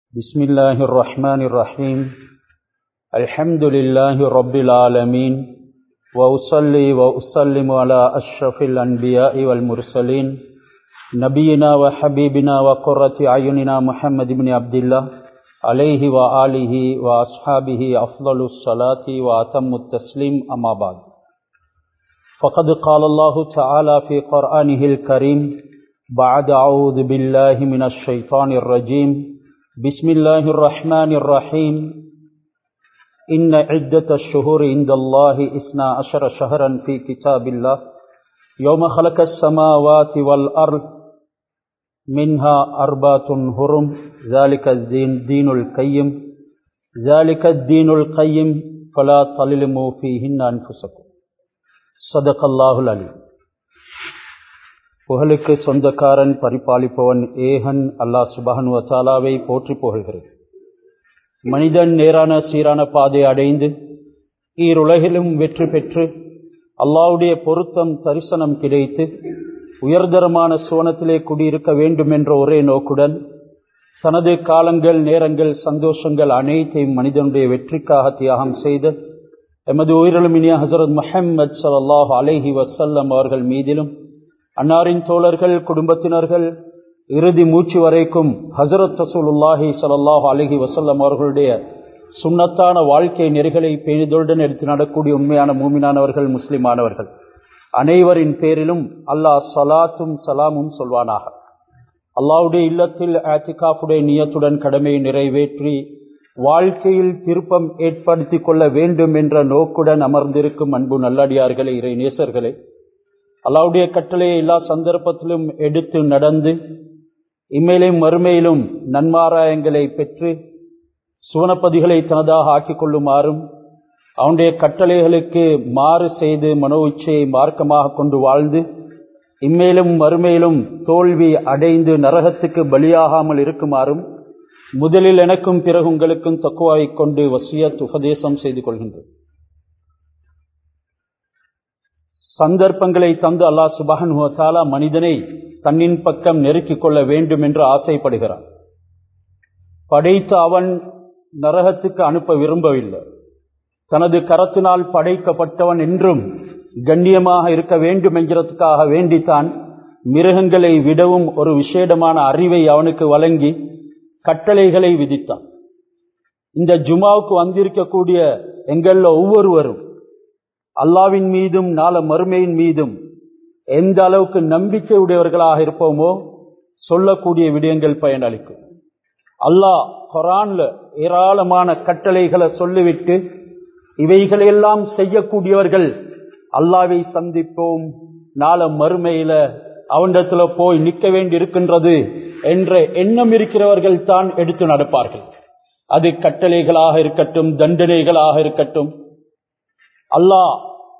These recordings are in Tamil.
بسم الله الرحمن الرحيم الحمد لله رب العالمين وأصلي وأسلم على أشرف الأنبياء والمرسلين نبينا وحبيبنا وقرة أعيننا محمد بن عبد الله عليه وآله وأصحابه أفضل الصلاة وأتم التسليم أما بعد فقد قال الله تعالى في قرآنه الكريم بعد أعوذ بالله من الشيطان الرجيم بسم الله الرحمن الرحيم إن عدة الشهور عند الله إثنى عشر شهرا في كتاب الله يوم خلق السماوات والأرض منها أربعة هرم ذلك الدين دين القيم ذلك الدين القيم فلا تظلموا فيهن أنفسكم صدق الله العليم புகழுக்கு சொந்தக்காரன் பரிபாலிப்பவன் ஏகன் அல்லாஹ் சுபஹனுவ தாலாவை போற்றி புகழ்கிறேன் மனிதன் நேரான சீரான பாதை அடைந்து ஈருலகிலும் வெற்றி பெற்று அல்லாவுடைய பொருத்தம் தரிசனம் கிடைத்து உயர்தரமான சுவனத்திலே குடியிருக்க வேண்டும் என்ற ஒரே நோக்குடன் தனது காலங்கள் நேரங்கள் சந்தோஷங்கள் அனைத்தையும் மனிதனுடைய வெற்றிக்காக தியாகம் செய்த எமது உயிரிழமினிய ஹசரத் முஹம்மது சல்லாஹ் அலைஹி வசல்லம் அவர்கள் மீதிலும் அன்னாரின் தோழர்கள் குடும்பத்தினர்கள் இறுதி மூச்சு வரைக்கும் ஹசரத் ரசூலுல்லாஹி சல்லாஹ் அலஹி வசல்லம் அவர்களுடைய சுண்ணத்தான வாழ்க்கை நெறிகளை பேணிதொழுடன் எடுத்து நடக்கூடிய உண்மையான மூமினானவர்கள் முஸ்லிமானவர்கள் அனைவரின் பேரிலும் அல்லாஹ் சலாத்தும் சலாமும் சொல்வானாக அல்லாவுடைய இல்லத்தில் ஆத்திகாஃபுடைய நியத்துடன் கடமையை நிறைவேற்றி வாழ்க்கையில் திருப்பம் ஏற்படுத்தி கொள்ள வேண்டும் என்ற நோக்குடன் அமர்ந்திருக்கும் அன்பு நல்லடியார்களே இறை நேசர்களே அல்லாவுடைய கட்டளையை எல்லா சந்தர்ப்பத்திலும் எடுத்து நடந்து இம்மையிலும் மறுமையிலும் நன்மாராயங்களை பெற்று சுவனப்பதிகளை தனதாக ஆக்கிக் கொள்ளுமாறும் அவனுடைய கட்டளைகளுக்கு மாறு செய்து மனோ உச்சையை மார்க்கமாக கொண்டு வாழ்ந்து இம்மேலும் மறுமையிலும் தோல்வி அடைந்து நரகத்துக்கு பலியாகாமல் இருக்குமாறும் முதலில் எனக்கும் பிறகு உங்களுக்கும் தக்குவாவை கொண்டு வசியத் உபதேசம் செய்து கொள்கின்றேன் சந்தர்ப்பங்களை தந்து அல்லாஹ் சுபஹன் தாலா மனிதனை தன்னின் பக்கம் நெருக்கிக் கொள்ள வேண்டும் என்று ஆசைப்படுகிறான் படைத்த அவன் நரகத்துக்கு அனுப்ப விரும்பவில்லை தனது கரத்தினால் படைக்கப்பட்டவன் என்றும் கண்ணியமாக இருக்க வேண்டும் என்கிறதுக்காக வேண்டித்தான் மிருகங்களை விடவும் ஒரு விசேடமான அறிவை அவனுக்கு வழங்கி கட்டளைகளை விதித்தான் இந்த ஜுமாவுக்கு வந்திருக்கக்கூடிய எங்கள ஒவ்வொருவரும் அல்லாவின் மீதும் நாள மறுமையின் மீதும் எந்த அளவுக்கு நம்பிக்கை உடையவர்களாக இருப்போமோ சொல்லக்கூடிய விடயங்கள் பயனளிக்கும் அல்லாஹ் கொரான்ல ஏராளமான கட்டளைகளை சொல்லிவிட்டு இவைகளையெல்லாம் செய்யக்கூடியவர்கள் அல்லாவை சந்திப்போம் நாள மறுமையில அவனிடத்துல போய் நிற்க வேண்டி இருக்கின்றது என்ற எண்ணம் இருக்கிறவர்கள் தான் எடுத்து நடப்பார்கள் அது கட்டளைகளாக இருக்கட்டும் தண்டனைகளாக இருக்கட்டும் அல்லாஹ்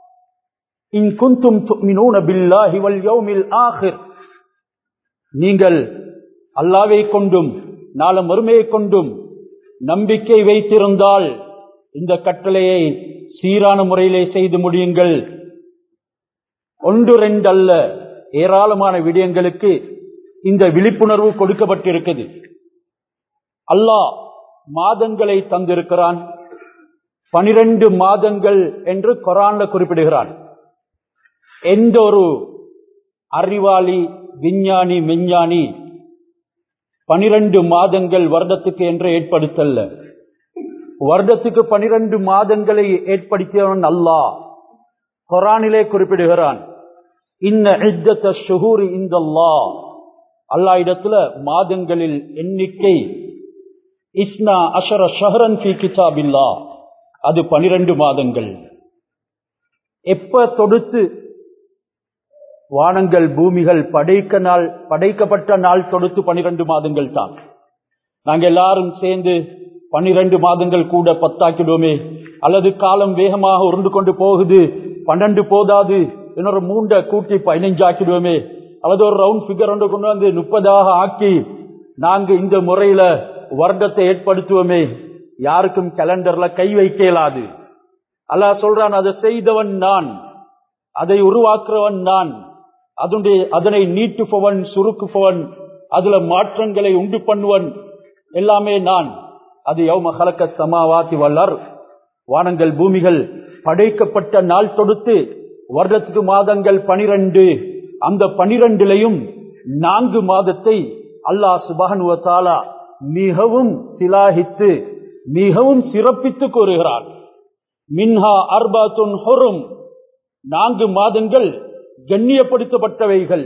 இன் குந்தும் துமினூன பில்லாஹி வல் யௌமில் ஆஹிர் நீங்கள் அல்லாவை கொண்டும் நாள மறுமையை கொண்டும் நம்பிக்கை வைத்திருந்தால் இந்த கட்டளையை சீரான முறையிலே செய்து முடியுங்கள் ஒன்று ரெண்டு அல்ல ஏராளமான விடயங்களுக்கு இந்த விழிப்புணர்வு கொடுக்கப்பட்டிருக்குது அல்லாஹ் மாதங்களை தந்திருக்கிறான் பனிரெண்டு மாதங்கள் என்று கொரான்ல குறிப்பிடுகிறான் எந்த ஒரு அறிவாளி விஞ்ஞானி மெஞ்ஞானி பனிரெண்டு மாதங்கள் வருடத்துக்கு என்று ஏற்படுத்தல்ல வருடத்துக்கு பனிரெண்டு மாதங்களை ஏற்படுத்தியவன் அல்லாஹ் கொரானிலே குறிப்பிடுகிறான் இன்ன இத்தத்த ஷுகூரி இந்த அல்லா இடத்துல மாதங்களில் எண்ணிக்கை இஸ்னா அஷர ஷஹரன் ஃபி கிதாபில்லா அது பனிரெண்டு மாதங்கள் எப்ப தொடுத்து வானங்கள் பூமிகள் படைக்க நாள் படைக்கப்பட்ட நாள் தொடுத்து பனிரெண்டு மாதங்கள் தான் நாங்க எல்லாரும் சேர்ந்து பன்னிரண்டு மாதங்கள் கூட பத்தாக்கிடுவோமே அல்லது காலம் வேகமாக உருண்டு கொண்டு போகுது பன்னெண்டு போதாது இன்னொரு மூண்ட கூட்டி பதினஞ்சு ஆக்கிடுவோமே அல்லது ஒரு ரவுண்ட் பிகர் ஒன்று கொண்டு வந்து முப்பதாக ஆக்கி நாங்க இந்த முறையில வருடத்தை ஏற்படுத்துவோமே யாருக்கும் கேலண்டர்ல கை வைக்க இயலாது அல்லா சொல்றான் அதை செய்தவன் நான் அதை உருவாக்குறவன் நான் அதனுடைய அதனை நீட்டுபவன் சுருக்குபவன் அதுல மாற்றங்களை உண்டு பண்ணுவன் எல்லாமே நான் அது யௌம ஹலக்க சமாவாத்தி வல்லர் வானங்கள் பூமிகள் படைக்கப்பட்ட நாள் தொடுத்து வருடத்துக்கு மாதங்கள் பனிரெண்டு அந்த பனிரெண்டிலையும் நான்கு மாதத்தை அல்லாஹ் சுபஹனுவ தாலா மிகவும் சிலாகித்து மிகவும் சிறப்பித்து கூறுகிறான் மின்ஹா அர்பாத்துன் ஹொரும் நான்கு மாதங்கள் கண்ணியப்படுத்தப்பட்டவைகள்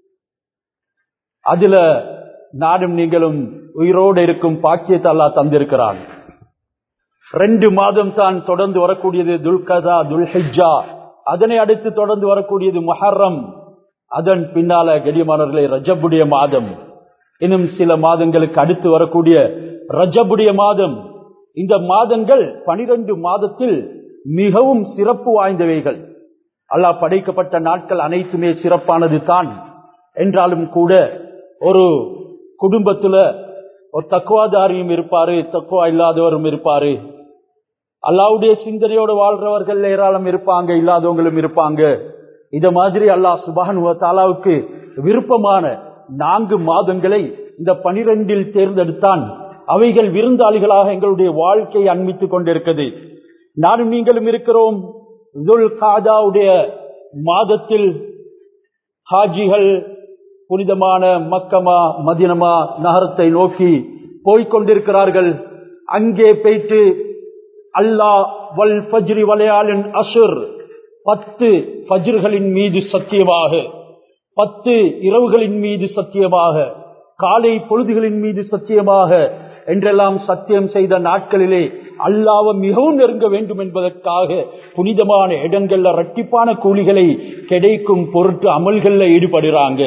அதுல நாடும் நீங்களும் உயிரோடு இருக்கும் பாக்கியத்தை அல்லா தந்திருக்கிறான் ரெண்டு மாதம் தான் தொடர்ந்து வரக்கூடியது துல்கதா துல்ஹிஜா அதனை அடுத்து தொடர்ந்து வரக்கூடியது மொஹர்ரம் அதன் பின்னால கடியமானவர்களை ரஜபுடைய மாதம் இன்னும் சில மாதங்களுக்கு அடுத்து வரக்கூடிய ரஜபுடைய மாதம் இந்த மாதங்கள் பனிரெண்டு மாதத்தில் மிகவும் சிறப்பு வாய்ந்தவைகள் அல்லாஹ் படைக்கப்பட்ட நாட்கள் அனைத்துமே சிறப்பானது தான் என்றாலும் கூட ஒரு குடும்பத்துல ஒரு தக்குவாதாரியும் இருப்பாரு தக்குவா இல்லாதவரும் இருப்பாரு அல்லாவுடைய சிந்தனையோடு வாழ்றவர்கள் ஏராளம் இருப்பாங்க இல்லாதவங்களும் இருப்பாங்க இத மாதிரி அல்லாஹ் சுபான் தாலாவுக்கு விருப்பமான நான்கு மாதங்களை இந்த பனிரெண்டில் தேர்ந்தெடுத்தான் அவைகள் விருந்தாளிகளாக எங்களுடைய வாழ்க்கையை அண்மித்துக் கொண்டிருக்கிறது நானும் நீங்களும் இருக்கிறோம் காதாவுடைய மாதத்தில் ஹாஜிகள் புனிதமான மக்கமா மதினமா நகரத்தை நோக்கி போய்கொண்டிருக்கிறார்கள் அங்கே போயிட்டு அல்லாஹ் வல் ஃபஜ்ரி வலையாளின் அசுர் பத்து ஃபஜ்ர்களின் மீது சத்தியமாக பத்து இரவுகளின் மீது சத்தியமாக காலை பொழுதுகளின் மீது சத்தியமாக என்றெல்லாம் சத்தியம் செய்த நாட்களிலே அல்லாவ மிகவும் நெருங்க வேண்டும் என்பதற்காக புனிதமான இடங்கள்ல ரட்டிப்பான கூலிகளை கிடைக்கும் பொருட்டு அமல்கள்ல ஈடுபடுறாங்க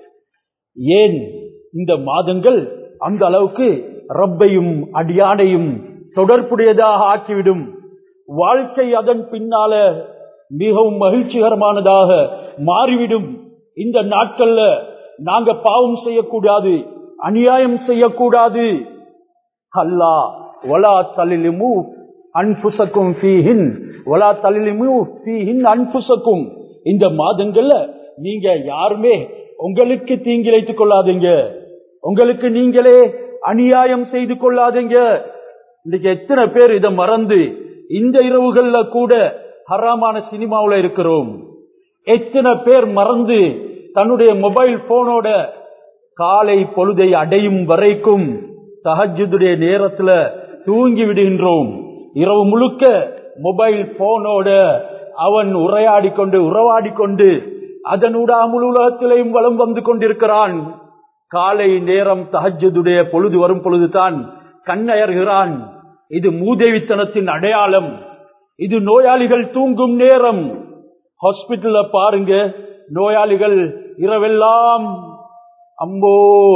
ஏன் இந்த மாதங்கள் அந்த அளவுக்கு ரப்பையும் அடியானையும் தொடர்புடையதாக ஆக்கிவிடும் வாழ்க்கை அதன் பின்னால மிகவும் மகிழ்ச்சிகரமானதாக மாறிவிடும் இந்த நாட்கள்ல நாங்க பாவம் செய்யக்கூடாது அநியாயம் செய்யக்கூடாது அல்லா வலா தலிலிமு அன்புசக்கும் ஃபீஹின் வலா தலிலிமு ஃபீஹின் அன்புசக்கும் இந்த மாதங்கள்ல நீங்க யாருமே உங்களுக்கு தீங்கிழைத்துக் கொள்ளாதீங்க உங்களுக்கு நீங்களே அநியாயம் செய்து கொள்ளாதீங்க இன்னைக்கு எத்தனை பேர் இதை மறந்து இந்த இரவுகள்ல கூட ஹராமான சினிமாவில் இருக்கிறோம் எத்தனை பேர் மறந்து தன்னுடைய மொபைல் போனோட காலை பொழுதை அடையும் வரைக்கும் தஹஜுடைய நேரத்துல தூங்கி விடுகின்றோம் இரவு முழுக்க மொபைல் போனோட அவன் உரையாடி கொண்டு உறவாடி கொண்டு அதனூடா முழு உலகத்திலையும் வளம் வந்து கொண்டிருக்கிறான் காலை நேரம் தஹஜுடைய பொழுது வரும் பொழுதுதான் கண்ணயர்கிறான் இது மூதேவித்தனத்தின் அடையாளம் இது நோயாளிகள் தூங்கும் நேரம் ஹாஸ்பிட்டல்ல பாருங்க நோயாளிகள் இரவெல்லாம் அம்போ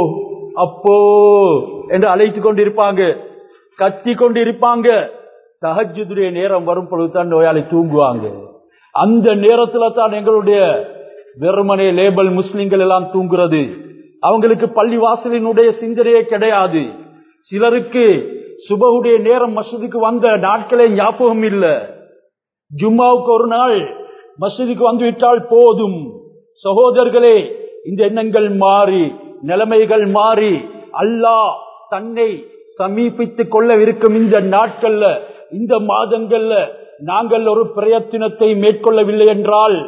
அப்போ என்று அழைத்து கொண்டிருப்பாங்க கத்தி கொண்டிருப்பாங்க தகஜுடைய நேரம் வரும் பொழுதுதான் நோயாளி தூங்குவாங்க அந்த நேரத்துல தான் எங்களுடைய வெறுமனே லேபல் முஸ்லிம்கள் எல்லாம் தூங்குறது அவங்களுக்கு பள்ளி வாசலினுடைய சிந்தனையே கிடையாது சிலருக்கு சுபகுடைய நேரம் மசூதிக்கு வந்த நாட்களே ஞாபகம் இல்ல ஜும்மாவுக்கு ஒரு நாள் மசூதிக்கு வந்துவிட்டால் போதும் சகோதரர்களே இந்த எண்ணங்கள் மாறி நிலைமைகள் மாறி அல்லாஹ் தன்னை சமீபித்துக் கொள்ளவிருக்கும் இந்த நாட்கள்ல இந்த மாதங்கள்ல நாங்கள் ஒரு பிரயத்தினத்தை மேற்கொள்ளவில்லை என்றால்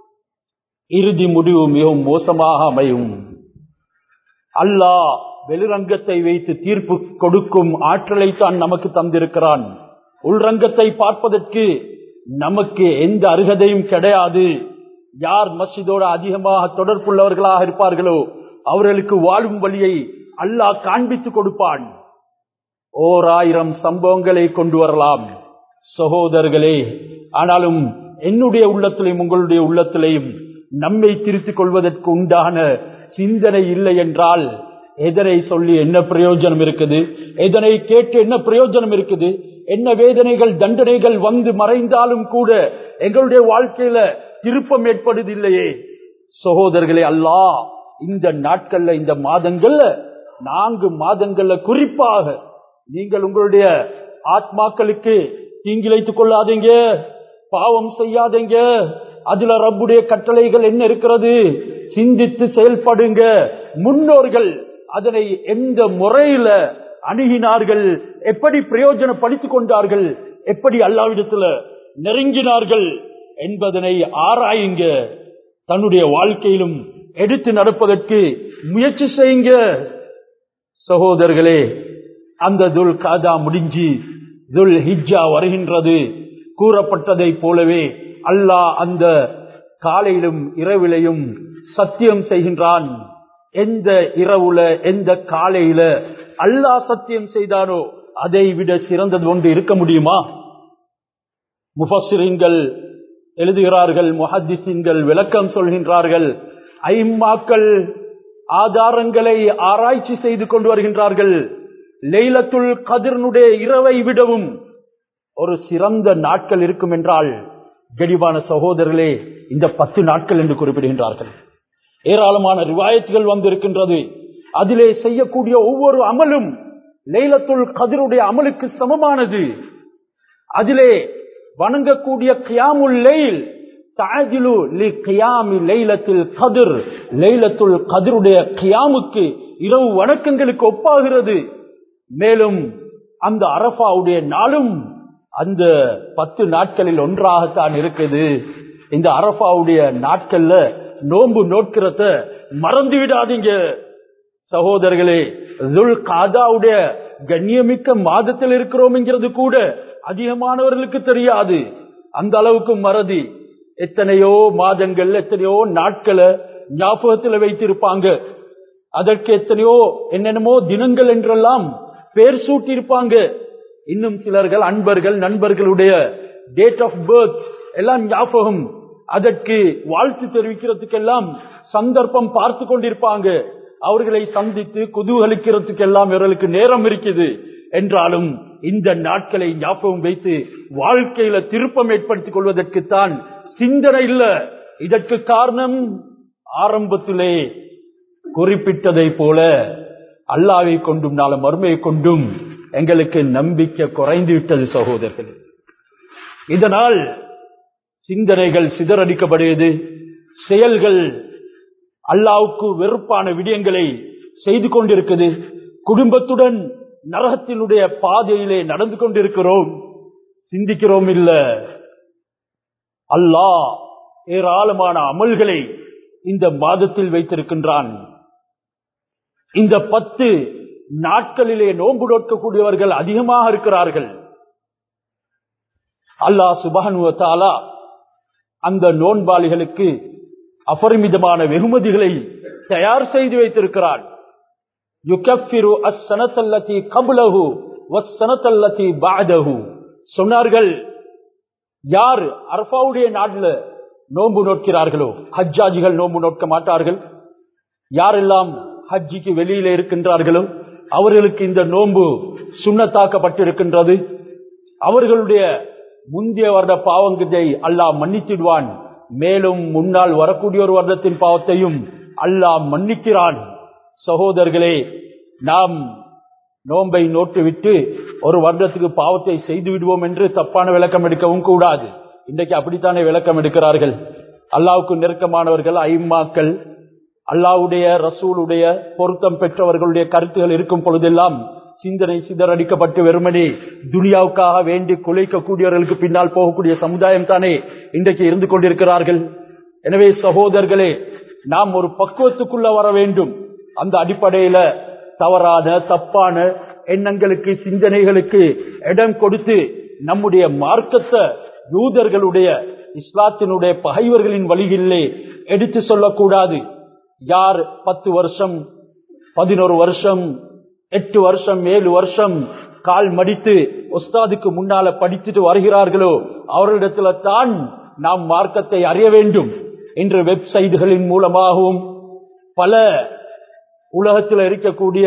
இறுதி முடிவு மிகவும் மோசமாக அமையும் அல்லாஹ் வெளிரங்கத்தை வைத்து தீர்ப்பு கொடுக்கும் ஆற்றலை தான் நமக்கு தந்திருக்கிறான் உள்ரங்கத்தை பார்ப்பதற்கு நமக்கு எந்த அருகதையும் கிடையாது யார் மஸ்ஜிதோடு அதிகமாக தொடர்புள்ளவர்களாக இருப்பார்களோ அவர்களுக்கு வாழும் வழியை அல்லாஹ் காண்பித்து கொடுப்பான் ஓர் ஆயிரம் சம்பவங்களை கொண்டு வரலாம் சகோதரர்களே ஆனாலும் என்னுடைய உள்ளத்திலையும் உங்களுடைய உள்ளத்திலையும் நம்மை திருத்திக் கொள்வதற்கு உண்டான சிந்தனை இல்லை என்றால் எதனை சொல்லி என்ன பிரயோஜனம் இருக்குது எதனை கேட்டு என்ன பிரயோஜனம் இருக்குது என்ன வேதனைகள் தண்டனைகள் வந்து மறைந்தாலும் கூட எங்களுடைய வாழ்க்கையில திருப்பம் ஏற்படுவதில்லையே சகோதரர்களே அல்லா இந்த நாட்கள்ல இந்த மாதங்கள்ல நான்கு மாதங்கள்ல குறிப்பாக நீங்கள் உங்களுடைய ஆத்மாக்களுக்கு தீங்கிழைத்துக் கொள்ளாதீங்க பாவம் செய்யாதீங்க அதுல ரப்புடைய கட்டளைகள் என்ன இருக்கிறது சிந்தித்து செயல்படுங்க முன்னோர்கள் அதனை எந்த முறையில அணுகினார்கள் எப்படி பிரயோஜனப்படுத்திக் கொண்டார்கள் எப்படி அல்லாவிடத்துல நெருங்கினார்கள் என்பதனை ஆராயுங்க தன்னுடைய வாழ்க்கையிலும் எடுத்து நடப்பதற்கு முயற்சி செய்யுங்க சகோதரர்களே அந்த துல் காதா முடிஞ்சு துல் ஹிஜ்ஜா வருகின்றது கூறப்பட்டதை போலவே அல்லாஹ் அந்த காலையிலும் இரவிலையும் சத்தியம் செய்கின்றான் எந்த இரவுல எந்த காலையில அல்லாஹ் சத்தியம் செய்தானோ அதை விட சிறந்தது ஒன்று இருக்க முடியுமா முஃபஸ்ஸிரீன்கள் எழுதுகிறார்கள் முஹத்திசீன்கள் விளக்கம் சொல்கின்றார்கள் ஐம்மாக்கள் ஆதாரங்களை ஆராய்ச்சி செய்து கொண்டு வருகின்றார்கள் லைலத்துல் கதிர்னுடைய இரவை விடவும் ஒரு சிறந்த நாட்கள் இருக்கும் என்றால் கடிவான சகோதரர்களே இந்த பத்து நாட்கள் என்று குறிப்பிடுகின்றார்கள் ஏராளமான ரிவாயத்துகள் வந்திருக்கின்றது அதிலே செய்யக்கூடிய ஒவ்வொரு அமலும் லைலத்துல் கதிருடைய அமலுக்கு சமமானது அதிலே வணங்கக்கூடிய கியாமுல் லைல் தாஜிலு லி கியாமி லைலத்தில் கதிர் லைலத்துல் கதிருடைய கியாமுக்கு இரவு வணக்கங்களுக்கு ஒப்பாகிறது மேலும் அந்த அரபாவுடைய நாளும் அந்த பத்து நாட்களில் ஒன்றாகத்தான் இருக்குது இந்த அரபாவுடைய நாட்கள்ல நோன்பு நோட்கிறத மறந்து விடாதீங்க சகோதரர்களே துல் காதாவுடைய கண்ணியமிக்க மாதத்தில் இருக்கிறோம் என்கிறது கூட அதிகமானவர்களுக்கு தெரியாது அந்த அளவுக்கு மறதி எத்தனையோ மாதங்கள் எத்தனையோ நாட்களை ஞாபகத்தில் வைத்திருப்பாங்க அதற்கு எத்தனையோ என்னென்னமோ தினங்கள் என்றெல்லாம் பேர் சூட்டியிருப்பாங்க இன்னும் சிலர்கள் அன்பர்கள் நண்பர்களுடைய டேட் ஆஃப் பர்த் எல்லாம் ஞாபகம் அதற்கு வாழ்த்து தெரிவிக்கிறதுக்கெல்லாம் சந்தர்ப்பம் பார்த்து கொண்டிருப்பாங்க அவர்களை சந்தித்து குதூகலிக்கிறதுக்கெல்லாம் இவர்களுக்கு நேரம் இருக்குது என்றாலும் இந்த நாட்களை ஞாபகம் வைத்து வாழ்க்கையில திருப்பம் ஏற்படுத்திக் கொள்வதற்குத்தான் சிந்தனை இல்ல இதற்கு காரணம் ஆரம்பத்திலே குறிப்பிட்டதை போல அல்லாவை கொண்டும் நாள மறுமையை கொண்டும் எங்களுக்கு நம்பிக்கை குறைந்து விட்டது சகோதரர்கள் இதனால் சிந்தனைகள் சிதறடிக்கப்படுகிறது செயல்கள் அல்லாவுக்கு வெறுப்பான விடயங்களை செய்து கொண்டிருக்குது குடும்பத்துடன் நரகத்தினுடைய பாதையிலே நடந்து கொண்டிருக்கிறோம் சிந்திக்கிறோம் இல்ல அல்லாஹ் ஏராளமான அமல்களை இந்த மாதத்தில் வைத்திருக்கின்றான் இந்த பத்து நாட்களிலே நோன்பு நோக்கக்கூடியவர்கள் அதிகமாக இருக்கிறார்கள் அல்லாஹ் சுபானுவத்தாலா அந்த நோன்பாளிகளுக்கு அபரிமிதமான வெகுமதிகளை தயார் செய்து வைத்திருக்கிறான் யுகஃபிரு அஸ்ஸனத்தல்லதி கபுலஹு வஸ்ஸனத்தல்லதி பாதஹு சொன்னார்கள் யார் அரபாவுடைய நாட்டில் நோன்பு நோக்கிறார்களோ ஹஜ்ஜாஜிகள் நோன்பு நோக்க மாட்டார்கள் யாரெல்லாம் ஹஜ்ஜிக்கு வெளியில இருக்கின்றார்களோ அவர்களுக்கு இந்த நோன்பு சுண்ணத்தாக்கப்பட்டிருக்கின்றது அவர்களுடைய முந்தைய வருட பாவங்கத்தை அல்லாஹ் மன்னித்திடுவான் மேலும் முன்னால் வரக்கூடிய ஒரு வருடத்தின் பாவத்தையும் அல்லாஹ் மன்னிக்கிறான் சகோதரர்களே நாம் நோன்பை நோட்டு விட்டு ஒரு வருடத்துக்கு பாவத்தை செய்து விடுவோம் என்று தப்பான விளக்கம் எடுக்கவும் கூடாது இன்றைக்கு அப்படித்தானே விளக்கம் எடுக்கிறார்கள் அல்லாவுக்கு நெருக்கமானவர்கள் ஐம்மாக்கள் அல்லாவுடைய ரசூலுடைய பொருத்தம் பெற்றவர்களுடைய கருத்துகள் இருக்கும் பொழுதெல்லாம் சிந்தனை சிதறடிக்கப்பட்டு வெறுமனே துனியாவுக்காக வேண்டி குலைக்கக்கூடியவர்களுக்கு பின்னால் போகக்கூடிய சமுதாயம் தானே இன்றைக்கு இருந்து கொண்டிருக்கிறார்கள் எனவே சகோதரர்களே நாம் ஒரு பக்குவத்துக்குள்ள வர வேண்டும் அந்த அடிப்படையில தவறான தப்பான எண்ணங்களுக்கு சிந்தனைகளுக்கு இடம் கொடுத்து நம்முடைய மார்க்கத்தை யூதர்களுடைய இஸ்லாத்தினுடைய பகைவர்களின் வழிகளிலே எடுத்து சொல்லக்கூடாது யார் பத்து வருஷம் பதினோரு வருஷம் எட்டு வருஷம் ஏழு வருஷம் கால் மடித்து உஸ்தாதுக்கு முன்னால படித்துட்டு வருகிறார்களோ அவர்களிடத்துல தான் நாம் மார்க்கத்தை அறிய வேண்டும் இன்று வெப்சைட்டுகளின் மூலமாகவும் பல உலகத்தில் இருக்கக்கூடிய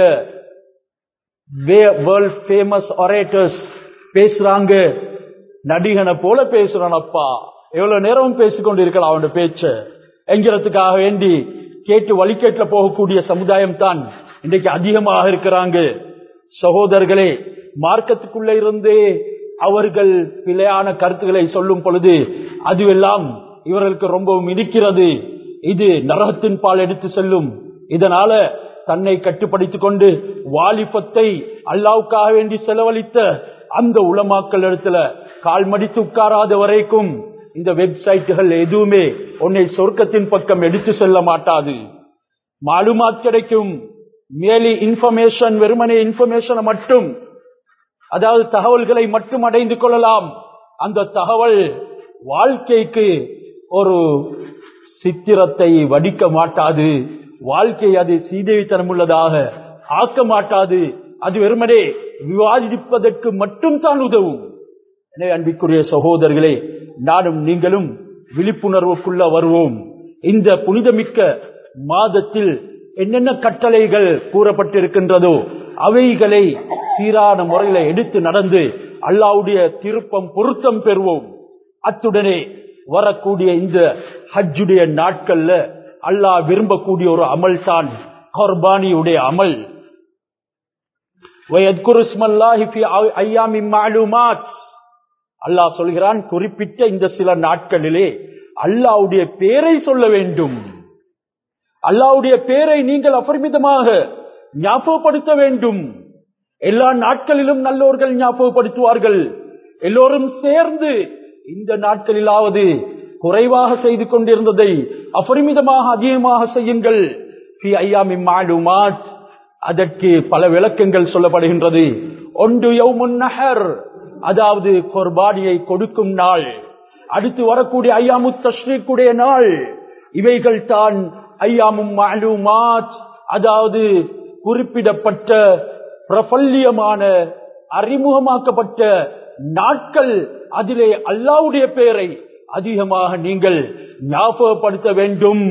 வேர்ல்ட் ஃபேமஸ் ஒரேட்டர்ஸ் பேசுறாங்க நடிகனை போல பேசுறான் அப்பா எவ்வளவு நேரமும் பேசிக்கொண்டு இருக்கலாம் அவனுடைய பேச்ச என்கிறதுக்காக வேண்டி கேட்டு வழிகேட்டுல போகக்கூடிய சமுதாயம் தான் இன்றைக்கு அதிகமாக இருக்கிறாங்க சகோதரர்களே மார்க்கத்துக்குள்ள இருந்தே அவர்கள் பிழையான கருத்துக்களை சொல்லும் பொழுது அதுவெல்லாம் இவர்களுக்கு ரொம்பவும் இடிக்கிறது இது நரகத்தின் பால் எடுத்து செல்லும் இதனால தன்னை கட்டுப்படுத்திக் கொண்டு வாலிபத்தை அல்லாவுக்காக வேண்டி செலவழித்த அந்த உலமாக்கள் இடத்துல கால் மடித்து உட்காராத வரைக்கும் இந்த வெப்சைட்டுகள் எதுவுமே உன்னை சொர்க்கத்தின் பக்கம் எடுத்து செல்ல மாட்டாது மாலுமாத் கிடைக்கும் மேலி இன்ஃபர்மேஷன் வெறுமனே இன்ஃபர்மேஷனை மட்டும் அதாவது தகவல்களை மட்டும் அடைந்து கொள்ளலாம் அந்த தகவல் வாழ்க்கைக்கு ஒரு சித்திரத்தை வடிக்க மாட்டாது வாழ்க்கை அது சீதேவித்தனம் உள்ளதாக ஆக்க மாட்டாது அது வெறுமனே விவாதிப்பதற்கு மட்டும் தான் உதவும் எனவே அன்பிற்குரிய சகோதரர்களே நானும் நீங்களும் விழிப்புணர்வுக்குள்ள வருவோம் இந்த புனிதமிக்க மாதத்தில் என்னென்ன கட்டளைகள் கூறப்பட்டிருக்கின்றதோ அவைகளை சீரான முறையில எடுத்து நடந்து அல்லாவுடைய திருப்பம் பொருத்தம் பெறுவோம் அத்துடனே வரக்கூடிய இந்த ஹஜ்ஜுடைய நாட்கள்ல அல்லாஹ் விரும்பக்கூடிய ஒரு அமல் தான் குர்பானியுடைய அமல் அல்லாஹ் சொல்கிறான் குறிப்பிட்ட இந்த சில நாட்களிலே அல்லாவுடைய பேரை சொல்ல வேண்டும் அல்லாவுடைய பேரை நீங்கள் அபரிமிதமாக ஞாபகப்படுத்த வேண்டும் எல்லா நாட்களிலும் நல்லோர்கள் ஞாபகப்படுத்துவார்கள் எல்லோரும் சேர்ந்து இந்த நாட்களிலாவது குறைவாக செய்து கொண்டிருந்ததை அபரிமிதமாக அதிகமாக செய்யுங்கள் அதற்கு பல விளக்கங்கள் சொல்லப்படுகின்றது ஒன்று நகர் அதாவது கொர்பானியை கொடுக்கும் நாள் அடுத்து வரக்கூடிய ஐயாமு தஸ்ரீக்குடைய நாள் இவைகள் தான் ஐயாமும் மாலுமாத் அதாவது குறிப்பிடப்பட்ட பிரபல்யமான அறிமுகமாக்கப்பட்ட நாட்கள் அதிலே அல்லாவுடைய பெயரை அதிகமாக நீங்கள் ஞாபகப்படுத்த வேண்டும்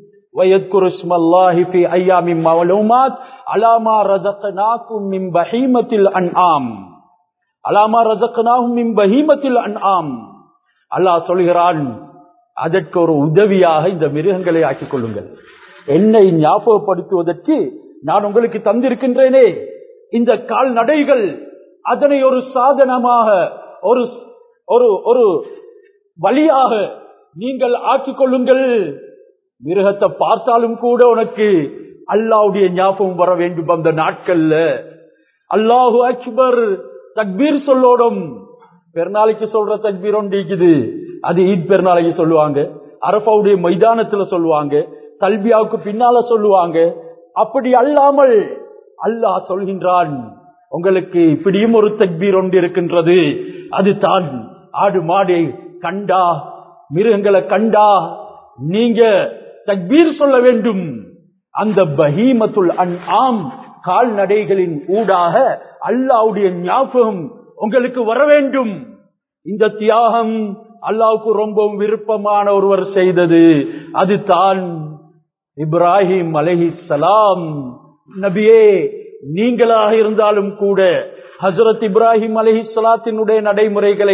அலாமா ரசக்னாக்கும் மின் பஹீமத்தில் அன்ஆம் அலாமா ரசக்னாகும் மின் பஹீமத்தில் அன்ஆம் அல்லாஹ் சொல்கிறான் அதற்கு ஒரு உதவியாக இந்த மிருகங்களை ஆக்கிக் கொள்ளுங்கள் என்னை ஞாபகப்படுத்துவதற்கு நான் உங்களுக்கு தந்திருக்கின்றேனே இந்த கால்நடைகள் அதனை ஒரு சாதனமாக ஒரு ஒரு ஒரு வழியாக நீங்கள் ஆக்கிக் கொள்ளுங்கள் மிருகத்தை பார்த்தாலும் கூட உனக்கு அல்லாவுடைய ஞாபகம் வர வேண்டும் அந்த நாட்கள்ல அல்லாஹு அக்பர் தக்பீர் சொல்லோடும் பெருநாளைக்கு சொல்ற தக்பீர் ஒன்று அது ஈத் பெருநாளைக்கு சொல்லுவாங்க அரபாவுடைய மைதானத்துல சொல்லுவாங்க கல்வியாவுக்கு பின்னால சொல்லுவாங்க அப்படி அல்லாமல் அல்லாஹ் சொல்கின்றான் உங்களுக்கு இப்படியும் ஒரு தக்பீர் ஒன்று இருக்கின்றது அது தான் ஆடு மாடை கண்டா மிருகங்களை கண்டா நீங்க தக்பீர் சொல்ல வேண்டும் அந்த பஹீமத்துல் அன் ஆம் கால்நடைகளின் ஊடாக அல்லாவுடைய ஞாபகம் உங்களுக்கு வர வேண்டும் இந்த தியாகம் அல்லாவுக்கு ரொம்பவும் விருப்பமான ஒருவர் செய்தது அது தான் இப்ராஹிம் அலஹி சலாம் நபியே நீங்களாக இருந்தாலும் கூட ஹசரத் இப்ராஹிம் அலஹி சலாத்தினுடைய நடைமுறைகளை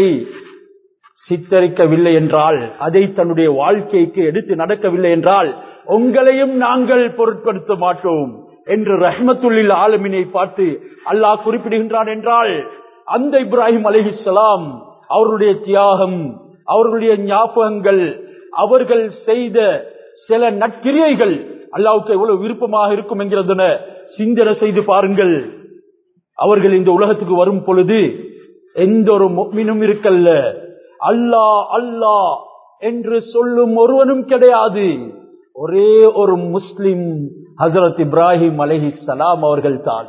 சித்தரிக்கவில்லை என்றால் அதை தன்னுடைய வாழ்க்கைக்கு எடுத்து நடக்கவில்லை என்றால் உங்களையும் நாங்கள் பொருட்படுத்த மாட்டோம் என்று ரஹ்மத்துல்லில் ஆலமினை பார்த்து அல்லாஹ் குறிப்பிடுகின்றான் என்றால் அந்த இப்ராஹிம் அலிஹிஸ்லாம் அவர்களுடைய தியாகம் அவர்களுடைய ஞாபகங்கள் அவர்கள் செய்த சில நற்கிரியைகள் அல்லாவுக்கு எவ்வளவு விருப்பமாக இருக்கும் என்கிறதன சிந்தனை செய்து பாருங்கள் அவர்கள் இந்த உலகத்துக்கு வரும் பொழுது எந்த ஒரு மொமினும் இருக்கல்ல அல்லா அல்லா என்று சொல்லும் ஒருவனும் கிடையாது ஒரே ஒரு முஸ்லிம் ஹசரத் இப்ராஹிம் அலஹி சலாம் அவர்கள் தான்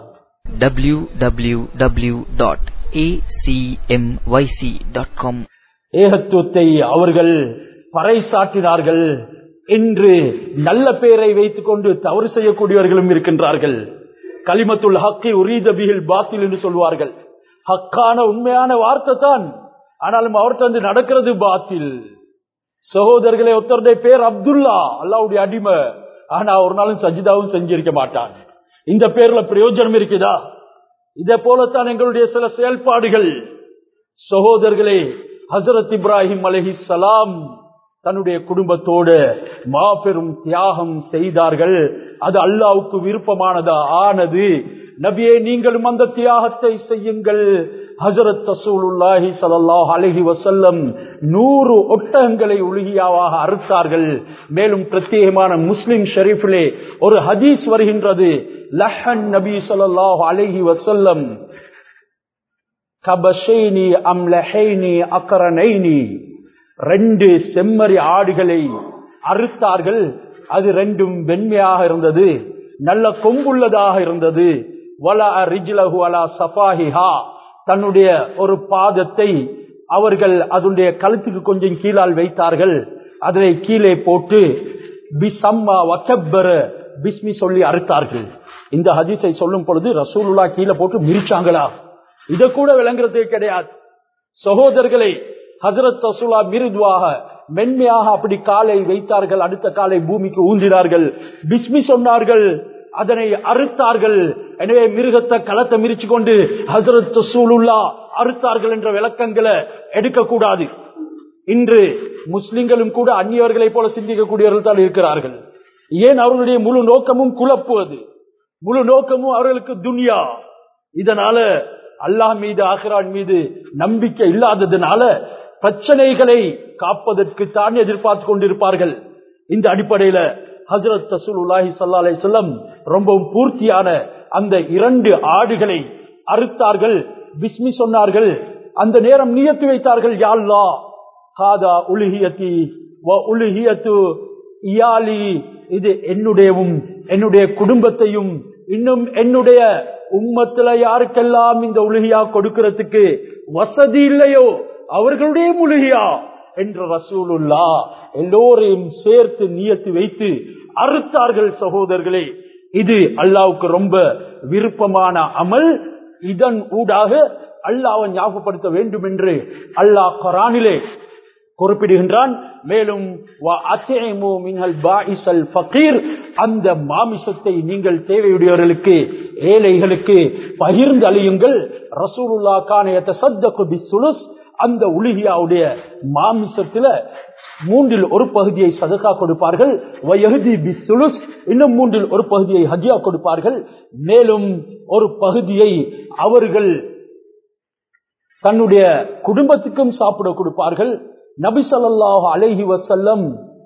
www.acmyc.com ஏகத்துவத்தை அவர்கள் பறைசாற்றினார்கள் என்று நல்ல பெயரை வைத்துக் கொண்டு தவறு செய்யக்கூடியவர்களும் இருக்கின்றார்கள் கலிமத்துல் ஹக்கை உரீத பிகில் பாத்தில் என்று சொல்வார்கள் ஹக்கான உண்மையான வார்த்தை தான் ஆனாலும் அவர்கிட்ட வந்து நடக்கிறது பாத்தில் சகோதரர்களை ஒருத்தருடைய பேர் அப்துல்லா அல்லாவுடைய அடிமை ஆனா ஒரு நாளும் சஜிதாவும் செஞ்சிருக்க மாட்டான் இந்த பேர்ல பிரயோஜனம் இருக்குதா இதே போலத்தான் எங்களுடைய சில செயல்பாடுகள் சகோதரர்களே ஹசரத் இப்ராஹிம் அலஹி சலாம் தன்னுடைய குடும்பத்தோடு மாபெரும் தியாகம் செய்தார்கள் அது அல்லாவுக்கு விருப்பமானதா ஆனது நபியே நீங்களும் அந்த தியாகத்தை செய்யுங்கள் ஹசரத் தசூலுல்லாஹி ஸல்லல்லாஹு அலைஹி வஸல்லம் நூறு ஒட்டகங்களை உலுகியாவாக அறுத்தார்கள் மேலும் பிரத்யேகமான முஸ்லிம் ஷரீஃபிலே ஒரு ஹதீஸ் வருகின்றது லஹன் நபி ஸல்லல்லாஹு அலைஹி வஸல்லம் கபஷைனி அம்லஹைனி அக்கரனைனி ரெண்டு செம்மறி ஆடுகளை அறுத்தார்கள் அது ரெண்டும் வெண்மையாக இருந்தது நல்ல கொம்புள்ளதாக இருந்தது வலா ரிஜ்லஹு அலா சஃபாஹிஹா தன்னுடைய ஒரு பாதத்தை அவர்கள் அதனுடைய கழுத்துக்கு கொஞ்சம் கீழால் வைத்தார்கள் அதனை கீழே போட்டு பிசம்மா வக்கப்பர பிஸ்மி சொல்லி அறுத்தார்கள் இந்த ஹதீஸை சொல்லும் பொழுது ரசூலுல்லா கீழே போட்டு மிரிச்சாங்களா இதை கூட விளங்குறதே கிடையாது சகோதரர்களை ஹசரத் ரசூலா மிருதுவாக மென்மையாக அப்படி காலை வைத்தார்கள் அடுத்த காலை பூமிக்கு ஊந்தினார்கள் பிஸ்மி சொன்னார்கள் அதனை அறுத்தார்கள் எனவே மிருகத்தை களத்தை மிரிச்சு கொண்டு ஹசரத் சூலுல்லா அறுத்தார்கள் என்ற விளக்கங்களை எடுக்கக்கூடாது இன்று முஸ்லிம்களும் கூட அந்நியவர்களைப் போல சிந்திக்கக்கூடியவர்கள் தான் இருக்கிறார்கள் ஏன் அவர்களுடைய முழு நோக்கமும் குழப்புவது முழு நோக்கமும் அவர்களுக்கு துனியா இதனால அல்லாஹ் மீது ஆஹ்ரான் மீது நம்பிக்கை இல்லாததுனால பிரச்சனைகளை காப்பதற்கு தான் எதிர்பார்த்து கொண்டிருப்பார்கள் இந்த அடிப்படையில ஹசரத் தசூலுல்லாஹி சல்லா அலை செல்லம் ரொம்பவும் பூர்த்தியான அந்த இரண்டு ஆடுகளை அறுத்தார்கள் பிஸ்மி சொன்னார்கள் அந்த நேரம் நியத்து வைத்தார்கள் யாழ்லா காதா உலுகியத்தி உலுகியத்து இயாலி இது என்னுடையவும் என்னுடைய குடும்பத்தையும் இன்னும் என்னுடைய உம்மத்துல யாருக்கெல்லாம் இந்த உலுகியா கொடுக்கிறதுக்கு வசதி இல்லையோ அவர்களுடைய முழுகியா என்ற ரசூலுல்லா எல்லோரையும் சேர்த்து நியத்து வைத்து அறுத்தார்கள் சகோதரர்களே இது அல்லாவுக்கு ரொம்ப விருப்பமான அமல் இதன் ஊடாக அல்லாவை ஞாபகப்படுத்த வேண்டும் என்று அல்லாஹ் குரானிலே குறிப்பிடுகின்றான் மேலும் அந்த மாமிசத்தை நீங்கள் தேவையுடையவர்களுக்கு ஏழைகளுக்கு பகிர்ந்து அழியுங்கள் ரசூலுல்லா கானையத்தை சத்த சுலுஸ் அந்த உலுகியாவுடைய மாமிசத்துல மூன்றில் ஒரு பகுதியை சதகா கொடுப்பார்கள் இன்னும் மூன்றில் ஒரு பகுதியை ஹஜியா கொடுப்பார்கள் மேலும் ஒரு பகுதியை அவர்கள் தன்னுடைய குடும்பத்துக்கும் சாப்பிட கொடுப்பார்கள் நபி சொல்லாஹ் அலைஹி வசல்லம்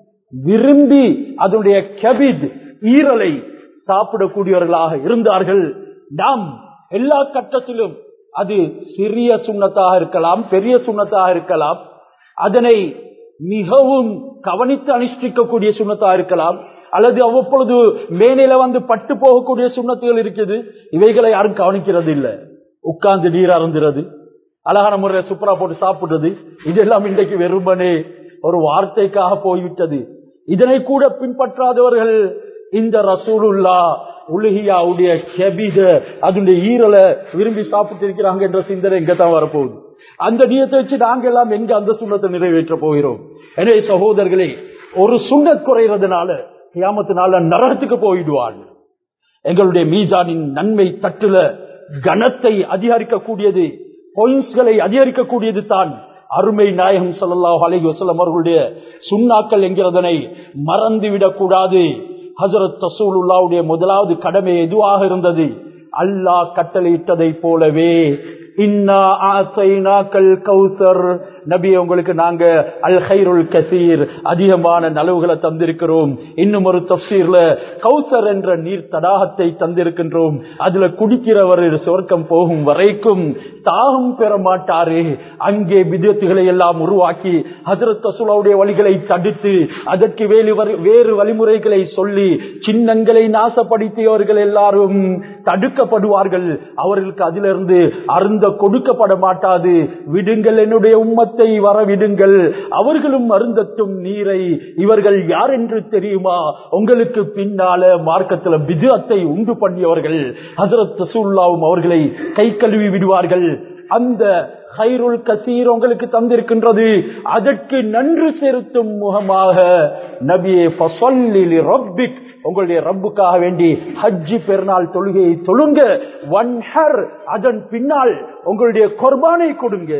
விரும்பி அதனுடைய கபித் ஈரலை சாப்பிடக்கூடியவர்களாக இருந்தார்கள் நாம் எல்லா கட்டத்திலும் அது சிறிய சுண்ணத்தாக இருக்கலாம் பெரிய சுண்ணத்தாக இருக்கலாம் அதனை மிகவும் கவனித்து அனுஷ்டிக்கக்கூடிய சுண்ணத்தாக இருக்கலாம் அல்லது அவ்வப்பொழுது மேனில வந்து பட்டு போகக்கூடிய சுண்ணத்துகள் இருக்குது இவைகளை யாரும் கவனிக்கிறது இல்லை உட்கார்ந்து நீர் அருந்துறது அழகான முறையில் சுப்ரா போட்டு சாப்பிடுறது இதெல்லாம் இன்றைக்கு வெறுமனே ஒரு வார்த்தைக்காக போய்விட்டது இதனை கூட பின்பற்றாதவர்கள் இந்த ரசூலுல்லா உலகியாவுடைய கெபித அதனுடைய ஈரலை விரும்பி சாப்பிட்டு இருக்கிறாங்க என்ற சிந்தனை இங்கதான் வரப்போகுது அந்த நியத்தை வச்சு நாங்க எல்லாம் எங்க அந்த சுண்ணத்தை நிறைவேற்ற போகிறோம் எனவே சகோதரர்களே ஒரு சுண்ணத் குறைகிறதுனால கியாமத்தினால நரகத்துக்கு போயிடுவாள் எங்களுடைய மீசானின் நன்மை தட்டுல கனத்தை அதிகரிக்கக்கூடியது பொயின்ஸ்களை அதிகரிக்கக்கூடியது தான் அருமை நாயகம் சொல்லல்லாஹ் அலைஹி வஸல்லம் அவர்களுடைய சுண்ணாக்கள் என்கிறதனை மறந்துவிடக் கூடாது ஹசரத் தசூலுல்லாவுடைய முதலாவது கடமை எதுவாக இருந்தது அல்லாஹ் கட்டளையிட்டதை போலவே இன்னா ஆசைனாக்கள் கௌசர் நபி உங்களுக்கு நாங்க அல் ஹைருல் கசீர் அதிகமான நலவுகளை தந்திருக்கிறோம் இன்னும் ஒரு தப்சீர்ல கௌசர் என்ற நீர் தடாகத்தை தந்திருக்கின்றோம் அதுல குடிக்கிறவர் சொர்க்கம் போகும் வரைக்கும் தாகம் பெற மாட்டாரு அங்கே விதத்துகளை எல்லாம் உருவாக்கி ஹசரத் தசுலாவுடைய வழிகளை தடுத்து அதற்கு வேறு வேறு வழிமுறைகளை சொல்லி சின்னங்களை நாசப்படுத்தியவர்கள் எல்லாரும் தடுக்கப்படுவார்கள் அவர்களுக்கு அதிலிருந்து அருந்த கொடுக்கப்பட மாட்டாது விடுங்கள் என்னுடைய உம்மத்தை வர விடுங்கள் அவர்களும் அருந்தட்டும் நீரை இவர்கள் யார் என்று தெரியுமா உங்களுக்கு பின்னால மார்க்கத்தில் விதத்தை உண்டு பண்ணியவர்கள் ஹசரத் தசூல்லாவும் அவர்களை கை கழுவி விடுவார்கள் அந்த ஹைருல் கசீர் உங்களுக்கு தந்திருக்கின்றது அதற்கு நன்று செலுத்தும் முகமாக நபியே ஃபசல்லிலி ரப்பிக் உங்களுடைய ரப்புக்காக வேண்டி ஹஜ்ஜி பெருநாள் தொழுகையை தொழுங்க வன்ஹர் அதன் பின்னால் உங்களுடைய கொர்பானை கொடுங்க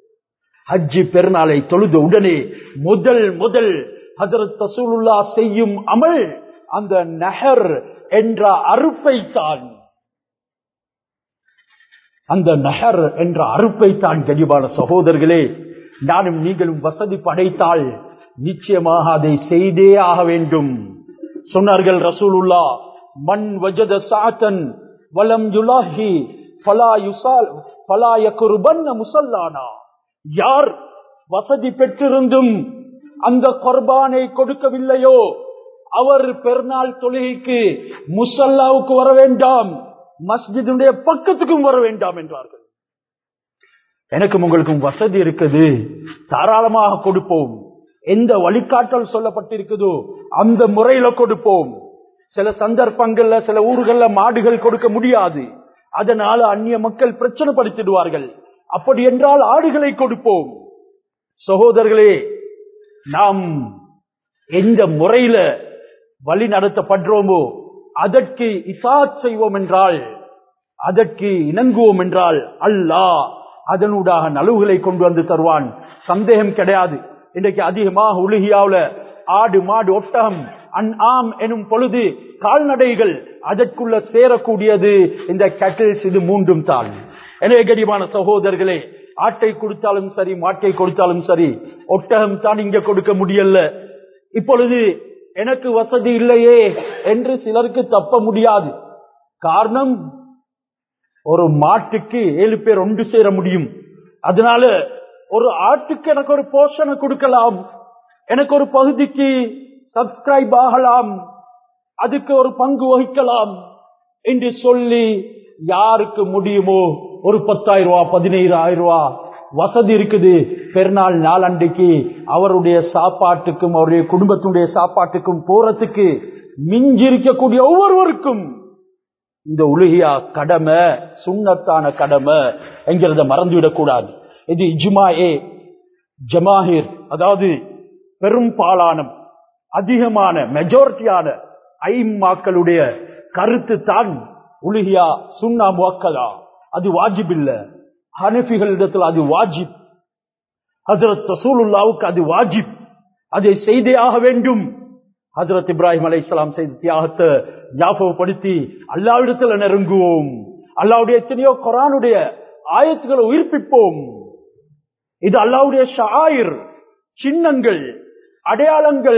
ஹஜ்ஜி பெருநாளை தொழுத உடனே முதல் முதல் ஹசரத் தசூலுல்லா செய்யும் அமல் அந்த நஹர் என்ற அறுப்பை தான் அந்த நகர் என்ற அறுப்பை தான் கனிவான சகோதரர்களே நானும் நீங்களும் வசதி படைத்தால் நிச்சயமாக அதை செய்தே ஆக வேண்டும் சொன்னார்கள் ரசூலுல்லா மண் வஜத சாத்தன் வலம் யுலாஹி பலா யுசால் பலா யக்குருபன்ன முசல்லானா யார் வசதி பெற்றிருந்தும் அந்த கொர்பானை கொடுக்கவில்லையோ அவர் பெருநாள் தொழுகைக்கு முசல்லாவுக்கு வர வேண்டாம் மஸ்ஜிதுடைய பக்கத்துக்கும் வர வேண்டாம் என்றார்கள் எனக்கும் உங்களுக்கும் வசதி இருக்குது தாராளமாக கொடுப்போம் எந்த வழிகாட்டல் சொல்லப்பட்டிருக்குதோ அந்த முறையில கொடுப்போம் சில சந்தர்ப்பங்கள்ல சில ஊர்கள்ல மாடுகள் கொடுக்க முடியாது அதனால அந்நிய மக்கள் பிரச்சனை படுத்திடுவார்கள் அப்படி என்றால் ஆடுகளை கொடுப்போம் சகோதரர்களே நாம் எந்த முறையில வழி நடத்தப்படுறோமோ அதற்கு இசாத் செய்வோம் என்றால் அதற்கு இணங்குவோம் என்றால் அல்லாஹ் அதனூடாக நலவுகளை கொண்டு வந்து தருவான் சந்தேகம் கிடையாது இன்றைக்கு அதிகமாக உலகியாவுல ஆடு மாடு ஒட்டகம் அன் ஆம் எனும் பொழுது கால்நடைகள் அதற்குள்ள சேரக்கூடியது இந்த கேட்டில்ஸ் இது மூன்றும் தான் எனவே கரிமான சகோதரர்களே ஆட்டை கொடுத்தாலும் சரி மாட்டை கொடுத்தாலும் சரி ஒட்டகம் தான் இங்க கொடுக்க முடியல இப்பொழுது எனக்கு வசதி இல்லையே என்று சிலருக்கு தப்ப முடியாது காரணம் ஒரு மாட்டுக்கு ஏழு பேர் ஒன்று சேர முடியும் அதனால ஒரு ஆட்டுக்கு எனக்கு ஒரு போஷனை கொடுக்கலாம் எனக்கு ஒரு பகுதிக்கு சப்ஸ்கிரைப் ஆகலாம் அதுக்கு ஒரு பங்கு வகிக்கலாம் என்று சொல்லி யாருக்கு முடியுமோ ஒரு பத்தாயிரம் ரூபா பதினைந்தாயிரம் ரூபா வசதி இருக்குது பெருநாள் நாளண்டைக்கு அவருடைய சாப்பாட்டுக்கும் அவருடைய குடும்பத்தினுடைய சாப்பாட்டுக்கும் போறதுக்கு மிஞ்சிருக்கக்கூடிய ஒவ்வொருவருக்கும் இந்த உலகியா கடமை சுண்ணத்தான கடமை என்கிறத மறந்துவிடக் கூடாது இது இஜ்மாயே ஜமாஹிர் அதாவது பெரும்பாலான அதிகமான மெஜாரிட்டியான ஐம்மாக்களுடைய கருத்து தான் உலகியா சுண்ணா முவக்கலா அது வாஜிப் இல்ல ஹனபிகளிடத்தில் அது வாஜிப் ஹசரத் ரசூலுல்லாவுக்கு அது வாஜிப் அதை செய்தே ஆக வேண்டும் ஹசரத் இப்ராஹிம் அலை செய்த தியாகத்தை ஞாபகப்படுத்தி அல்லாவிடத்தில் நெருங்குவோம் அல்லாவுடைய எத்தனையோ குரானுடைய ஆயத்துக்களை உயிர்ப்பிப்போம் இது அல்லாவுடைய ஷாயிர் சின்னங்கள் அடையாளங்கள்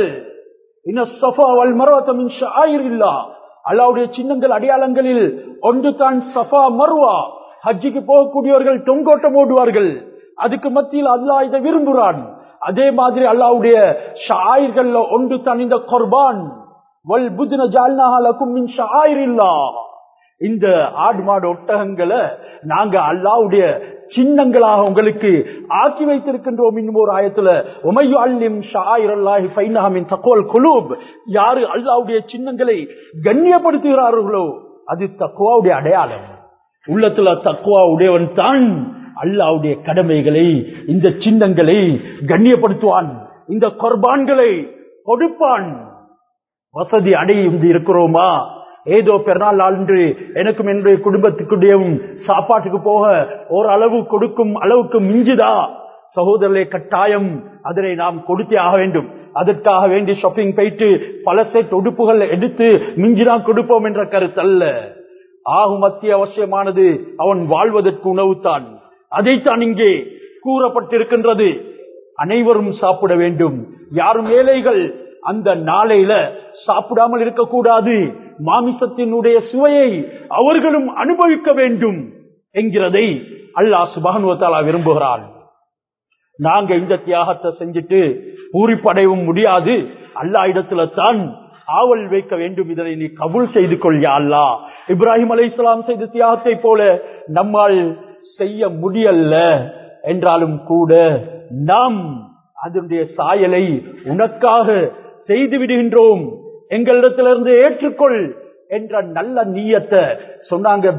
அல்லாவுடைய சின்னங்கள் அடையாளங்களில் ஒன்று தான் சஃபா மர்வா ஹஜ்ஜிக்கு போகக்கூடியவர்கள் தொங்கோட்டம் ஓடுவார்கள் அதுக்கு மத்தியில் அல்லாஹ் இதை விரும்புகிறான் அதே மாதிரி அல்லாவுடைய ஷாயிர்கள் ஒன்று தான் இந்த கொர்பான் வல் புத்ன ஜால்னாலக்கும் மின் ஷாயிரில்லா இந்த ஆடு மாடு ஒட்டகங்களை நாங்க அல்லாவுடைய சின்னங்களாக உங்களுக்கு ஆக்கி வைத்திருக்கின்றோம் இன்னும் ஒரு ஆயத்துல உமையு அல்லிம் ஷாயிரல்லாஹி ஃபைனஹமின் தக்கோல் குலூப் யாரு அல்லாவுடைய சின்னங்களை கண்ணியப்படுத்துகிறார்களோ அது தக்குவாவுடைய அடையாளம் உள்ளத்துல தக்குவா உடையவன் தான் அல்லாவுடைய கடமைகளை இந்த சின்னங்களை கண்ணியப்படுத்துவான் இந்த கொர்பான்களை கொடுப்பான் வசதி அடைந்து இருக்கிறோமா ஏதோ பெருநாள் அன்று எனக்கும் என்னுடைய குடும்பத்துக்குடையும் சாப்பாட்டுக்கு போக ஓரளவு கொடுக்கும் அளவுக்கு மிஞ்சுதா சகோதரர்களே கட்டாயம் அதனை நாம் கொடுத்தே ஆக வேண்டும் அதற்காக வேண்டி ஷாப்பிங் போயிட்டு பல செட் உடுப்புகள் எடுத்து மிஞ்சிதான் கொடுப்போம் என்ற கருத்தல்ல ஆகும் மத்திய அவசியமானது அவன் வாழ்வதற்கு உணவுத்தான் அதைத்தான் இங்கே கூறப்பட்டிருக்கின்றது அனைவரும் சாப்பிட வேண்டும் யாரும் ஏழைகள் அந்த நாளையில சாப்பிடாமல் இருக்கக்கூடாது மாமிசத்தினுடைய சுவையை அவர்களும் அனுபவிக்க வேண்டும் என்கிறதை அல்லாஹ் சுபானுவத்தாலா விரும்புகிறான் நாங்க இந்த தியாகத்தை செஞ்சுட்டு பூரிப்படையவும் முடியாது அல்லா இடத்துல தான் ஆவல் வைக்க வேண்டும் இதனை நீ கபுல் செய்து கொள்யா அல்லா இப்ராஹிம் அலை இஸ்லாம் செய்த தியாகத்தை போல நம்மால் செய்ய முடியல என்றாலும் கூட நாம் அதனுடைய சாயலை உனக்காக செய்து விடுகின்றோம் எங்களிடத்திலிருந்து ஏற்றுக்கொள் என்ற நல்ல நீயத்தை சொன்னாங்க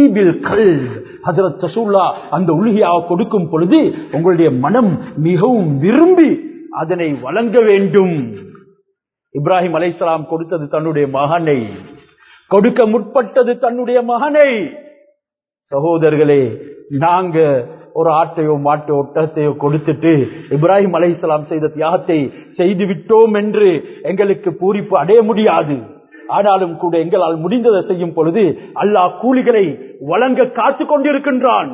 அந்த உலகியாக கொடுக்கும் பொழுது உங்களுடைய மனம் மிகவும் விரும்பி அதனை வழங்க வேண்டும் இப்ராஹிம் அலைசலாம் கொடுத்தது தன்னுடைய மகனை கொடுக்க முற்பட்டது தன்னுடைய மகனை சகோதரர்களே நாங்க ஒரு ஆட்டையோ மாட்டோ ஒட்டகத்தையோ கொடுத்துட்டு இப்ராஹிம் அலைசலாம் செய்த தியாகத்தை செய்து விட்டோம் என்று எங்களுக்கு பூரிப்பு அடைய முடியாது ஆனாலும் கூட எங்களால் முடிந்ததை செய்யும் பொழுது அல்லாஹ் கூலிகளை வழங்க காத்துக் கொண்டிருக்கின்றான்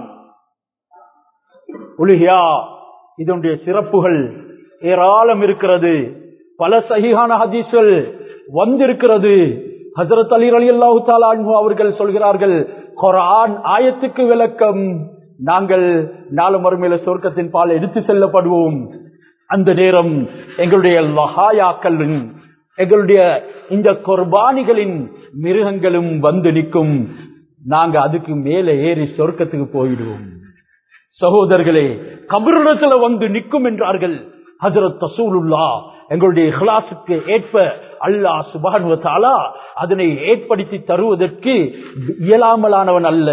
உலகியா இதனுடைய சிறப்புகள் ஏராளம் இருக்கிறது பல சகிகான ஹதீஸ்கள் வந்திருக்கிறது ஹசரத் அலி அலி அல்லாஹு தாலு அவர்கள் சொல்கிறார்கள் குரான் ஆயத்துக்கு விளக்கம் நாங்கள் நாலு மறுமையில சொர்க்கத்தின் பால் எடுத்து செல்லப்படுவோம் அந்த நேரம் எங்களுடைய லஹாயாக்களின் எங்களுடைய இந்த குர்பானிகளின் மிருகங்களும் வந்து நிற்கும் நாங்க அதுக்கு மேலே ஏறி சொர்க்கத்துக்கு போயிடுவோம் சகோதரர்களே கபரிடத்துல வந்து நிற்கும் என்றார்கள் ஹசரத் தசூலுல்லா எங்களுடைய இஹ்லாசுக்கு ஏற்ப அல்லாஹ் சுபானுவத்தாலா அதனை ஏற்படுத்தி தருவதற்கு இயலாமலானவன் அல்ல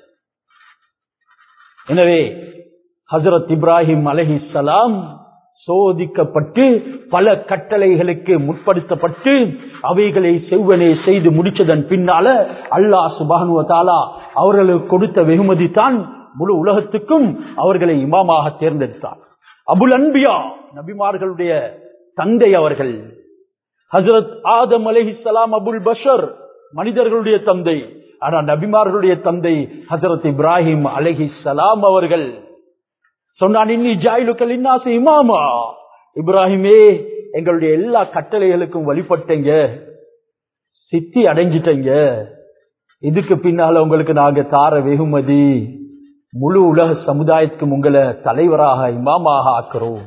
எனவே ஹசரத் இப்ராஹிம் அலஹி சலாம் சோதிக்கப்பட்டு பல கட்டளைகளுக்கு முற்படுத்தப்பட்டு அவைகளை செவ்வனே செய்து முடிச்சதன் பின்னால அல்லாஹ் சுபானுவத்தாலா அவர்களுக்கு கொடுத்த வெகுமதி தான் முழு உலகத்துக்கும் அவர்களை இமாமாக தேர்ந்தெடுத்தார் அபுல் அன்பியா நபிமார்களுடைய தந்தை அவர்கள் ஹசரத் ஆதம் அலஹிசலாம் அபுல் பஷர் மனிதர்களுடைய தந்தை ஆனா நபிமார்களுடைய தந்தை ஹசரத் இப்ராஹிம் அலஹி சலாம் அவர்கள் சொன்னான் இன்னி ஜாயிலுக்கள் இன்னாசு இமாமா இப்ராஹிமே எங்களுடைய எல்லா கட்டளைகளுக்கும் வழிபட்டீங்க சித்தி அடைஞ்சிட்டீங்க இதுக்கு பின்னால உங்களுக்கு நாங்க தார வெகுமதி முழு உலக சமுதாயத்துக்கும் உங்களை தலைவராக இமாமாக ஆக்கிறோம்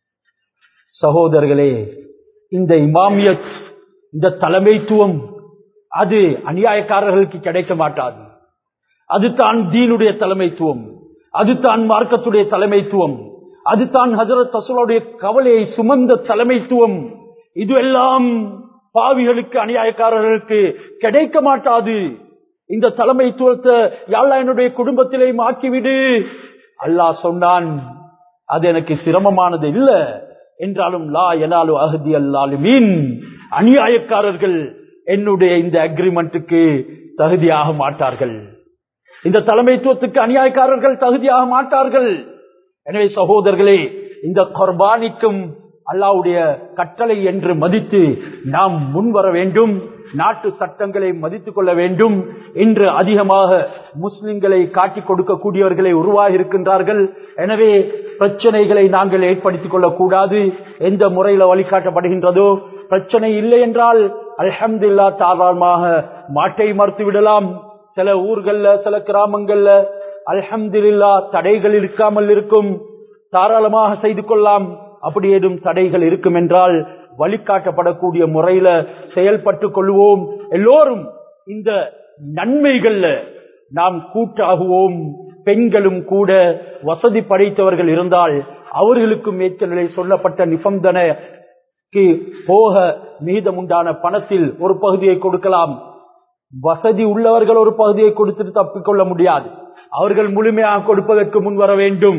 சகோதரர்களே இந்த இமாமியத் இந்த தலைமைத்துவம் அது அநியாயக்காரர்களுக்கு கிடைக்க மாட்டாது அது தான் தீனுடைய தலைமைத்துவம் அது தான் மார்க்கத்துடைய தலைமைத்துவம் அது தான் ஹசரத் அசுலுடைய கவலையை சுமந்த தலைமைத்துவம் இதுவெல்லாம் பாவிகளுக்கு அநியாயக்காரர்களுக்கு கிடைக்க மாட்டாது இந்த தலைமைத்துவத்தை யாழ்லா என்னுடைய குடும்பத்திலே மாற்றிவிடு அல்லாஹ் சொன்னான் அது எனக்கு சிரமமானது இல்ல என்றாலும் லா எனாலு அகதி அல்லாலுமீன் அநியாயக்காரர்கள் என்னுடைய இந்த அக்ரிமெண்ட்டுக்கு தகுதியாக மாட்டார்கள் இந்த தலைமைத்துவத்துக்கு அநியாயக்காரர்கள் தகுதியாக மாட்டார்கள் எனவே சகோதரர்களே இந்த குர்பானிக்கும் அல்லாவுடைய கட்டளை என்று மதித்து நாம் முன்வர வேண்டும் நாட்டு சட்டங்களை மதித்துக் கொள்ள வேண்டும் என்று அதிகமாக முஸ்லிம்களை காட்டிக் கொடுக்கக்கூடியவர்களை உருவாகி இருக்கின்றார்கள் எனவே பிரச்சனைகளை நாங்கள் ஏற்படுத்திக் கொள்ளக்கூடாது எந்த முறையில வழிகாட்டப்படுகின்றதோ பிரச்சனை இல்லை என்றால் அல்ஹம்துல்லா தாராளமாக மாட்டை மறுத்து விடலாம் சில ஊர்கள்ல சில கிராமங்கள்ல அல்ஹம்துல்லா தடைகள் இருக்காமல் இருக்கும் தாராளமாக செய்து கொள்ளலாம் அப்படி ஏதும் தடைகள் இருக்கும் என்றால் வழிகாட்டப்படக்கூடிய முறையில செயல்பட்டு கொள்வோம் எல்லோரும் இந்த நன்மைகள்ல நாம் கூட்டாகுவோம் பெண்களும் கூட வசதி படைத்தவர்கள் இருந்தால் அவர்களுக்கும் ஏற்கனவே சொல்லப்பட்ட நிபந்தனைக்கு போக மீதமுண்டான பணத்தில் ஒரு பகுதியை கொடுக்கலாம் வசதி உள்ளவர்கள் ஒரு பகுதியை கொடுத்துட்டு தப்பிக்கொள்ள முடியாது அவர்கள் முழுமையாக கொடுப்பதற்கு முன் வர வேண்டும்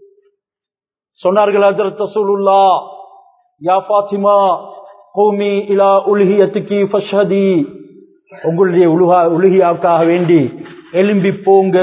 சொன்னார்கள் ஹசரத் ரசூலுல்லா யா பாத்திமா கோமி இலா உலுகியத்துக்கு ஃபஷ்ஹதி உங்களுடைய உலுகா உலுகியாவுக்காக வேண்டி எலும்பி போங்க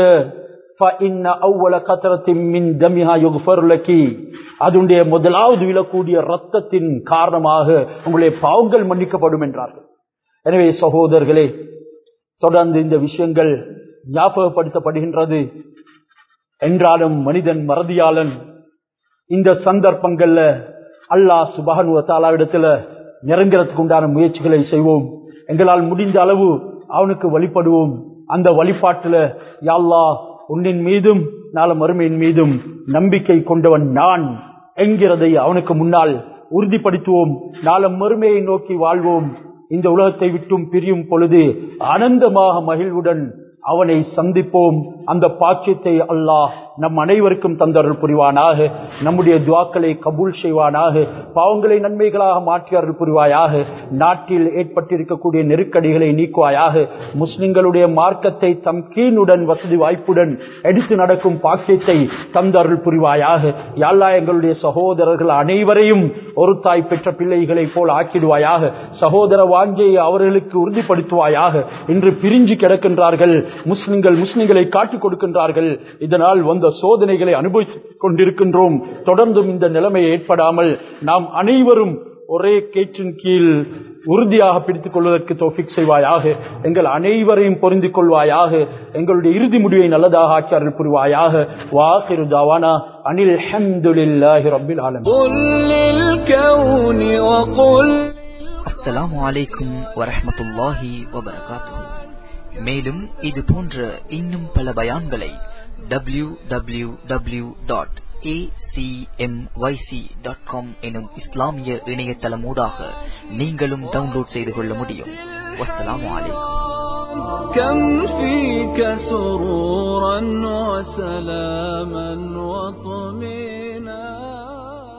அதனுடைய முதலாவது விழக்கூடிய ரத்தத்தின் காரணமாக உங்களுடைய பாவங்கள் மன்னிக்கப்படும் என்றார்கள் எனவே சகோதரர்களே தொடர்ந்து இந்த விஷயங்கள் ஞாபகப்படுத்தப்படுகின்றது என்றாலும் மனிதன் மறதியாளன் இந்த சந்தர்ப்பங்கள்ல அல்லாஹ் சுபகனுவ தாலாவிடத்துல நெருங்கிறதுக்கு உண்டான முயற்சிகளை செய்வோம் எங்களால் முடிந்த அளவு அவனுக்கு வழிபடுவோம் அந்த வழிபாட்டுல யாழ்லா உன்னின் மீதும் நாள மறுமையின் மீதும் நம்பிக்கை கொண்டவன் நான் என்கிறதை அவனுக்கு முன்னால் உறுதிப்படுத்துவோம் நாள மறுமையை நோக்கி வாழ்வோம் இந்த உலகத்தை விட்டும் பிரியும் பொழுது ஆனந்தமாக மகிழ்வுடன் அவனை சந்திப்போம் அந்த பாக்கியத்தை அல்லாஹ் நம் அனைவருக்கும் தந்தருள் புரிவானாக நம்முடைய துவாக்களை கபூல் செய்வானாக பாவங்களை நன்மைகளாக மாற்றி அருள் புரிவாயாக நாட்டில் ஏற்பட்டிருக்கக்கூடிய நெருக்கடிகளை நீக்குவாயாக முஸ்லிம்களுடைய மார்க்கத்தை தம் கீழுடன் வசதி வாய்ப்புடன் எடுத்து நடக்கும் பாக்கியத்தை தந்தருள் புரிவாயாக யாழ்லா எங்களுடைய சகோதரர்கள் அனைவரையும் ஒரு தாய் பெற்ற பிள்ளைகளை போல் ஆக்கிடுவாயாக சகோதர வாஞ்சையை அவர்களுக்கு உறுதிப்படுத்துவாயாக இன்று பிரிஞ்சு கிடக்கின்றார்கள் முஸ்லிம்கள் முஸ்லிம்களை காட்டிக் கொடுக்கின்றார்கள் இதனால் வந்த சோதனைகளை அனுபவித்துக் கொண்டிருக்கின்றோம் தொடர்ந்தும் இந்த நிலைமை ஏற்படாமல் நாம் அனைவரும் ஒரே கேற்றின் கீழ் உறுதியாக பிடித்துக் கொள்வதற்கு தோஃபிக் செய்வாயாக எங்கள் அனைவரையும் பொருந்திக் கொள்வாயாக எங்களுடைய இறுதி முடிவை நல்லதாக ஆக்கியார்கள் புரிவாயாக வாஹிரு தாவானா அனில் ஹம்துலில்லாஹி ரப்பில் ஆலமீன் قل للكون وقل அஸ்ஸலாமு அலைக்கும் வரஹ்மத்துல்லாஹி வபரகாத்துஹு மேலும் இது போன்ற இன்னும் பல பயான்களை டபிள்யூ டபிள்யூ டபிள்யூ டாட் எனும் இஸ்லாமிய இணையதளமூடாக நீங்களும் டவுன்லோட் செய்து கொள்ள முடியும் வஸ்ஸலாமு அலைக்கும் كم فيك سرورا وسلاما وطمئنا